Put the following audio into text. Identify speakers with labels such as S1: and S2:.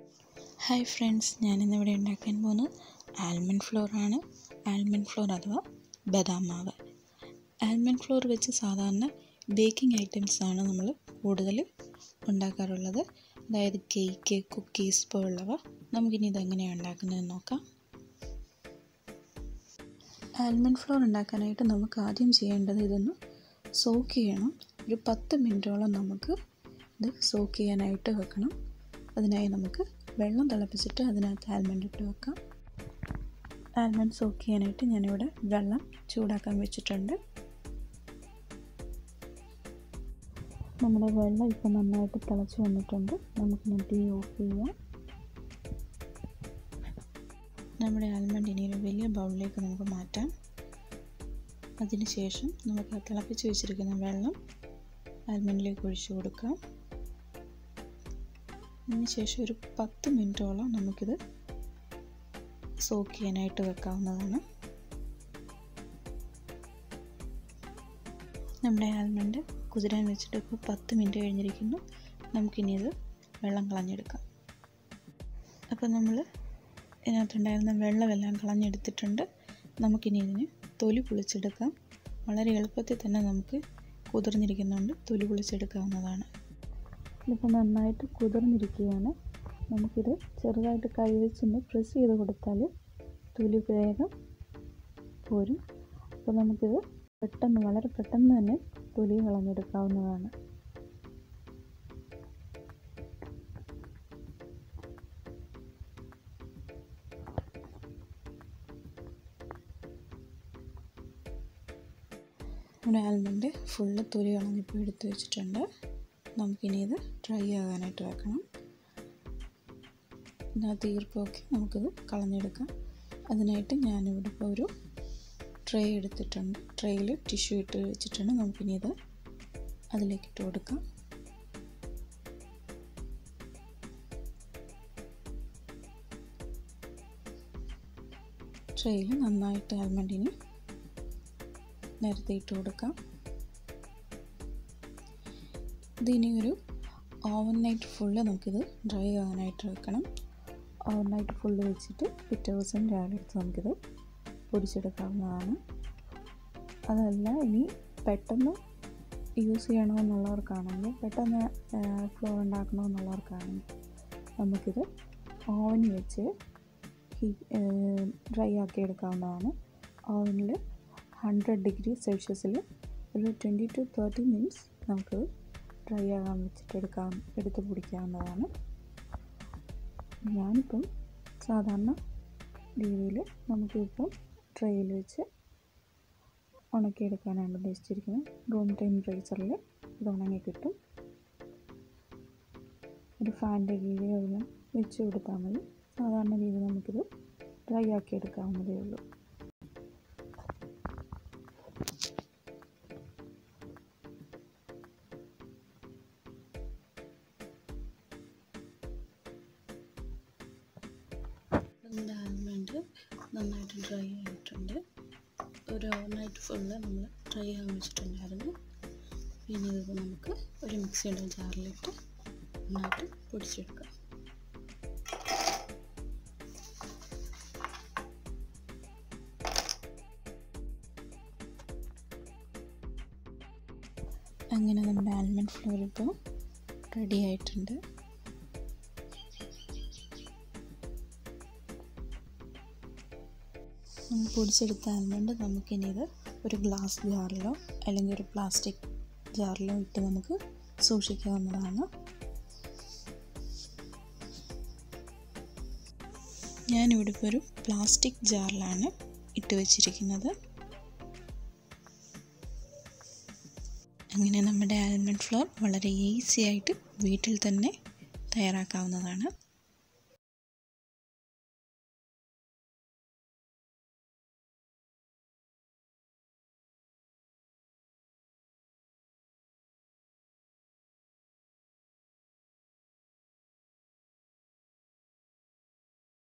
S1: hi friends ഞാനിന്നിവിടെ ഉണ്ടാക്കാൻ പോകുന്നത് ആൽമണ്ട് ഫ്ലോർ ആണ് ആൽമണ്ട് ഫ്ലോർ അഥവാ ബദാം മാവ് ആൽമണ്ട് ഫ്ലോർ വെച്ച് സാധാരണ ബേക്കിംഗ് ഐറ്റംസ് ആണ് നമ്മൾ കൂടുതൽ ഉണ്ടാക്കാറുള്ളത് അതായത് കേക്ക് കുക്കീസ് പോലുള്ളവ നമുക്കിനി ഇതെങ്ങനെയാണ് ഉണ്ടാക്കുന്നതെന്ന് നോക്കാം ആൽമണ്ട് ഫ്ലോർ ഉണ്ടാക്കാനായിട്ട് നമുക്ക് ആദ്യം ചെയ്യേണ്ടത് ഇതൊന്ന് സോക്ക് ചെയ്യണം ഒരു പത്ത് മിനിറ്റോളം നമുക്ക് ഇത് സോക്ക് ചെയ്യാനായിട്ട് വെക്കണം അതിനായി നമുക്ക് വെള്ളം തിളപ്പിച്ചിട്ട് അതിനകത്ത് ആൽമണ്ട് ഇട്ട് വെക്കാം ആൽമണ്ട് സോക്ക് ചെയ്യാനായിട്ട് ഞാനിവിടെ വെള്ളം ചൂടാക്കാൻ വെച്ചിട്ടുണ്ട് നമ്മുടെ വെള്ളം ഇപ്പം നന്നായിട്ട് തിളച്ച് വന്നിട്ടുണ്ട് നമുക്കിനി തീ ഓഫ് ചെയ്യാം നമ്മുടെ ആൽമണ്ട് ഇനി ഒരു വലിയ ബൗളിലേക്ക് നമുക്ക് മാറ്റാം അതിനുശേഷം നമുക്ക് തിളപ്പിച്ച് വെച്ചിരിക്കുന്ന വെള്ളം ആൽമണ്ടിലേക്ക് ഒഴിച്ചു കൊടുക്കാം അതിനുശേഷം ഒരു പത്ത് മിനിറ്റോളം നമുക്കിത് സോക്ക് ചെയ്യാനായിട്ട് വെക്കാവുന്നതാണ് നമ്മുടെ ആൽമണ്ട് കുതിരാൻ വെച്ചിട്ട് ഇപ്പോൾ പത്ത് മിനിറ്റ് കഴിഞ്ഞിരിക്കുന്നു നമുക്കിനി ഇത് വെള്ളം കളഞ്ഞെടുക്കാം അപ്പോൾ നമ്മൾ ഇതിനകത്തുണ്ടായിരുന്ന വെള്ളമെല്ലാം കളഞ്ഞെടുത്തിട്ടുണ്ട് നമുക്കിനി ഇതിന് തൊലി പൊളിച്ചെടുക്കാം വളരെ എളുപ്പത്തിൽ തന്നെ നമുക്ക് കുതിർന്നിരിക്കുന്നുണ്ട് തൊലി പൊളിച്ചെടുക്കാവുന്നതാണ് ഇതിപ്പോൾ നന്നായിട്ട് കുതിർന്നിരിക്കുകയാണ് നമുക്കിത് ചെറുതായിട്ട് കൈ വെച്ചൊന്ന് പ്രസ് ചെയ്ത് കൊടുത്താൽ തൊലി വേഗം പോരും അപ്പോൾ നമുക്കിത് പെട്ടെന്ന് വളരെ പെട്ടെന്ന് തന്നെ തൊലി കളഞ്ഞെടുക്കാവുന്നതാണ് നമ്മുടെ ആൽമണ്ട് ഫുള്ള് തൊലി കളഞ്ഞിപ്പോൾ എടുത്ത് വെച്ചിട്ടുണ്ട് നമുക്കിനി ഇത് ഡ്രൈ ആകാനായിട്ട് വെക്കണം ഇതിനകത്ത് ഈർപ്പമൊക്കെ നമുക്കിത് കളഞ്ഞെടുക്കാം അതിനായിട്ട് ഞാനിവിടെ ഇപ്പോൾ ഒരു ട്രേ എടുത്തിട്ടുണ്ട് ട്രേയിൽ ടിഷ്യൂ ഇട്ട് വെച്ചിട്ടുണ്ട് നമുക്കിനി ഇത് അതിലേക്ക് ഇട്ട് കൊടുക്കാം ട്രേയിൽ നന്നായിട്ട് ആൽമണ്ടിന് നിരത്തിയിട്ട് കൊടുക്കാം ഇതിനി ഒരു ഓവർ നൈറ്റ് ഫുള്ള് നമുക്കിത് ഡ്രൈ ആകാനായിട്ട് വെക്കണം ഓവർ നൈറ്റ് ഫുള്ള് വെച്ചിട്ട് പിറ്റേ ദിവസം രാവിലെ എടുത്ത് നമുക്കിത് പൊടിച്ചെടുക്കാവുന്നതാണ് അതല്ല ഇനി പെട്ടെന്ന് യൂസ് ചെയ്യണമെന്നുള്ളവർക്കാണെങ്കിൽ പെട്ടെന്ന് ഫ്ലോർ ഉണ്ടാക്കണമെന്നുള്ളവർക്കാണെങ്കിൽ നമുക്കിത് ഓവനിൽ വെച്ച് ഡ്രൈ ആക്കി എടുക്കാവുന്നതാണ് ഓവനിൽ ഹൺഡ്രഡ് ഡിഗ്രി സെൽഷ്യസിൽ ഒരു ട്വൻറ്റി ടു തേർട്ടി മിനിറ്റ്സ് നമുക്ക് ഡ്രൈ ആകാൻ വെച്ചിട്ട് എടുക്കാം എടുത്ത് പിടിക്കാവുന്നതാണ് ഞാനിപ്പം സാധാരണ രീതിയിൽ നമുക്കിപ്പം ട്രെയിൽ വെച്ച് ഉണക്കിയെടുക്കാനാണ് ഉദ്ദേശിച്ചിരിക്കുന്നത് റൂം ടെമ്പറേച്ചറിൽ ഇത് ഉണങ്ങി കിട്ടും ഒരു ഫാനിൻ്റെ കീഴിൽ അതിന് വെച്ച് കൊടുത്താൽ മതി സാധാരണ രീതിയിൽ നമുക്കിത് ഡ്രൈ ആക്കി എടുക്കാവുന്നതേ ഉള്ളൂ നമ്മുടെ ആൽമണ്ട് നന്നായിട്ട് ഡ്രൈ ആയിട്ടുണ്ട് ഒരു ഓവർനൈറ്റ് ഫുള്ള് നമ്മൾ ഡ്രൈ ആകാൻ വെച്ചിട്ടുണ്ടായിരുന്നു പിന്നെ ഇത് നമുക്ക് ഒരു മിക്സിയുടെ ജാറിലിട്ട് നന്നായിട്ട് പൊടിച്ചെടുക്കാം അങ്ങനെ നമ്മുടെ ആൽമണ്ട് ഫ്ലോർ ഇപ്പോൾ റെഡി ആയിട്ടുണ്ട് നമ്മൾ പൊടിച്ചെടുത്ത ആൽമണ്ട് നമുക്കിനി ഇത് ഒരു ഗ്ലാസ് ജാറിലോ അല്ലെങ്കിൽ ഒരു പ്ലാസ്റ്റിക് ജാറിലോ ഇട്ട് നമുക്ക് സൂക്ഷിക്കാവുന്നതാണ് ഞാനിവിടെ ഇപ്പോൾ ഒരു പ്ലാസ്റ്റിക് ജാറിലാണ് ഇട്ട് വെച്ചിരിക്കുന്നത് അങ്ങനെ നമ്മുടെ ആൽമണ്ട് ഫ്ലോർ വളരെ ഈസി ആയിട്ട് വീട്ടിൽ തന്നെ തയ്യാറാക്കാവുന്നതാണ്